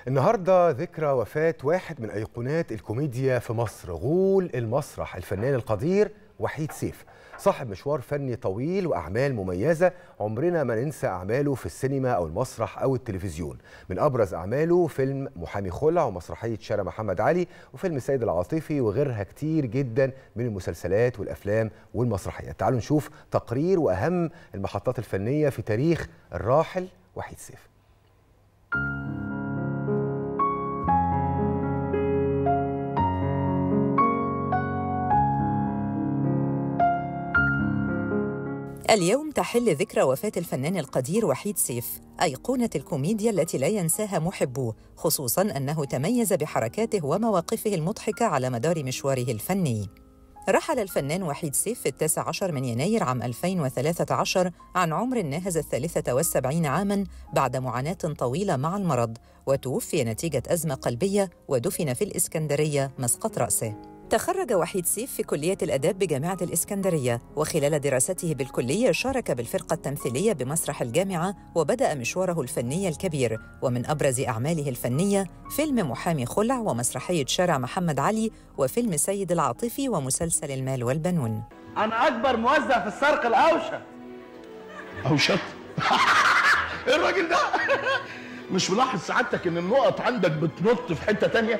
النهارده ذكرى وفاة واحد من أيقونات الكوميديا في مصر غول المسرح الفنان القدير وحيد سيف صاحب مشوار فني طويل وأعمال مميزة عمرنا ما ننسى أعماله في السينما أو المسرح أو التلفزيون من أبرز أعماله فيلم محامي خلع ومسرحية شارع محمد علي وفيلم السيد العاطفي وغيرها كتير جدا من المسلسلات والأفلام والمسرحيات تعالوا نشوف تقرير وأهم المحطات الفنية في تاريخ الراحل وحيد سيف اليوم تحل ذكرى وفاة الفنان القدير وحيد سيف أيقونة الكوميديا التي لا ينساها محبوه خصوصاً أنه تميز بحركاته ومواقفه المضحكة على مدار مشواره الفني رحل الفنان وحيد سيف في التاسع عشر من يناير عام 2013 عن عمر ناهز الثالثة والسبعين عاماً بعد معاناة طويلة مع المرض وتوفي نتيجة أزمة قلبية ودفن في الإسكندرية مسقط رأسه تخرج وحيد سيف في كلية الآداب بجامعة الإسكندرية وخلال دراسته بالكلية شارك بالفرقة التمثيلية بمسرح الجامعة وبدأ مشواره الفني الكبير ومن أبرز أعماله الفنية فيلم محامي خلع ومسرحية شارع محمد علي وفيلم سيد العاطفي ومسلسل المال والبنون انا اكبر موزع في السرق الاوشك اوشك ايه الراجل ده مش ملاحظ سعادتك ان النقط عندك بتنط في حته تانية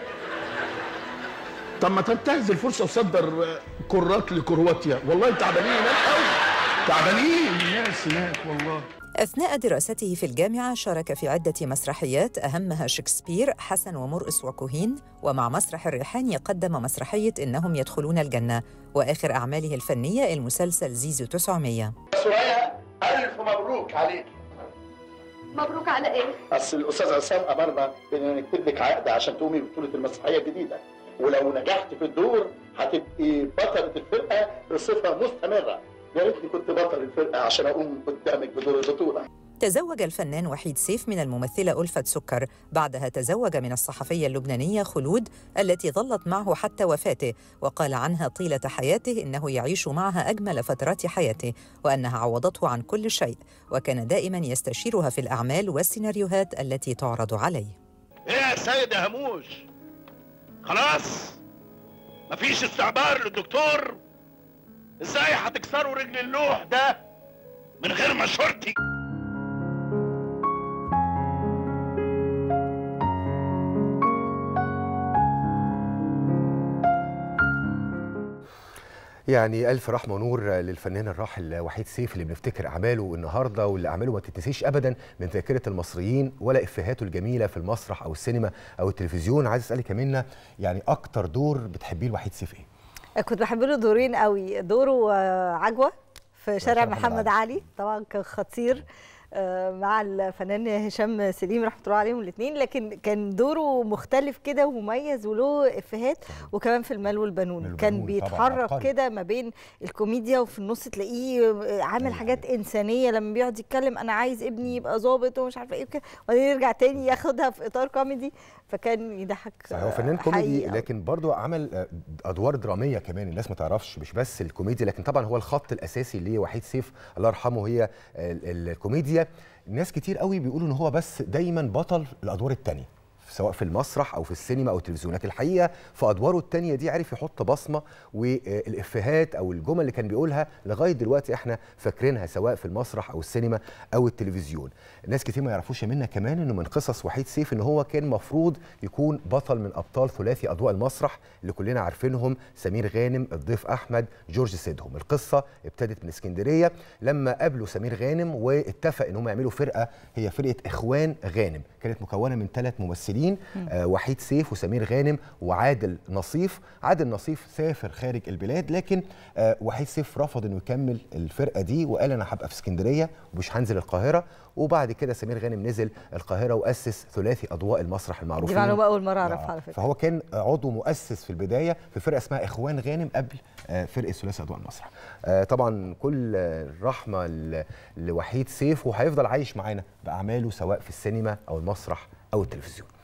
طب ما تنتهز الفرصه وصدر كرات لكرواتيا والله تعبانين هناك قوي تعبانين الناس هناك والله أثناء دراسته في الجامعة شارك في عدة مسرحيات أهمها شكسبير حسن ومرقس وكوهين ومع مسرح الريحاني قدم مسرحية إنهم يدخلون الجنة وآخر أعماله الفنية المسلسل زيزو 900 سوريا الف مبروك عليك مبروك على ايه؟ اصل الاستاذ عصام امرنا بان نكتب لك عقد عشان تقومي ببطوله المسرحيه الجديده ولو نجحت في الدور هتبقي بطلة الفرقة بصفة مستمرة يا ريتني كنت بطل الفرقة عشان أقوم قدامك بدور البطولة تزوج الفنان وحيد سيف من الممثلة ألفة سكر بعدها تزوج من الصحفية اللبنانية خلود التي ظلت معه حتى وفاته وقال عنها طيلة حياته إنه يعيش معها أجمل فترات حياته وأنها عوضته عن كل شيء وكان دائما يستشيرها في الأعمال والسيناريوهات التي تعرض عليه إيه يا سيد يا هموش خلاص مفيش استعبار للدكتور ازاي هتكسروا رجل اللوح ده من غير ما شرطي يعني ألف رحمة ونور للفنان الراحل وحيد سيف اللي بنفتكر أعماله النهاردة واللي أعماله ما تتنسيش أبدا من ذاكرة المصريين ولا إفهاته الجميلة في المسرح أو السينما أو التلفزيون عايز أسألك يا منى يعني أكتر دور بتحبيه لوحيد سيف إيه؟ كنت بحب له دورين قوي دوره آه، عجوة في شارع محمد محمد علي طبعا كان خطير آه، مع الفنان هشام سليم رحمه الله عليهم الاثنين لكن كان دوره مختلف كده ومميز وله افيهات وكمان في المال والبنون المال كان والبنون طبعاً بيتحرك عبقري. كده ما بين الكوميديا وفي النص تلاقيه عامل حاجات انسانيه لما بيقعد يتكلم انا عايز ابني يبقى ظابط ومش عارفه ايه وكده وبعدين يرجع تاني ياخدها في اطار كوميدي فكان يضحك صحيح هو فنان آه، كوميدي حقيقي. لكن برضو عمل آه، ادوار دراميه كمان الناس ما تعرفش مش بس الكوميديا لكن طبعا هو الخط الاساسي لوحيد سيف الله يرحمه هي ال- الكوميديا ناس كتير قوي بيقولوا ان هو بس دايما بطل الادوار التانية سواء في المسرح او في السينما او التلفزيون لكن الحقيقه في ادواره التانية دي عرف يحط بصمه والافيهات او الجمل اللي كان بيقولها لغايه دلوقتي احنا فاكرينها سواء في المسرح او السينما او التلفزيون ناس كتير ما يعرفوش منا كمان انه من قصص وحيد سيف ان هو كان مفروض يكون بطل من ابطال ثلاثي اضواء المسرح اللي كلنا عارفينهم سمير غانم الضيف احمد جورج سيدهم القصه ابتدت من اسكندريه لما قابلوا سمير غانم واتفق ان هم يعملوا فرقه هي فرقه اخوان غانم كانت مكونه من ثلاث ممثلين آه وحيد سيف وسمير غانم وعادل نصيف عادل نصيف سافر خارج البلاد لكن آه وحيد سيف رفض انه يكمل الفرقه دي وقال انا هبقى في اسكندريه ومش هنزل القاهره وبعد كده سمير غانم نزل القاهره واسس ثلاثي اضواء المسرح المعروفين دي معلومه اول مره اعرفها آه، على فكره فهو كان عضو مؤسس في البدايه في فرقه اسمها اخوان غانم قبل آه، فرقه ثلاثي اضواء المسرح آه، طبعا كل آه، الرحمه ل- لوحيد سيف وهيفضل عايش معانا باعماله سواء في السينما او المسرح او التلفزيون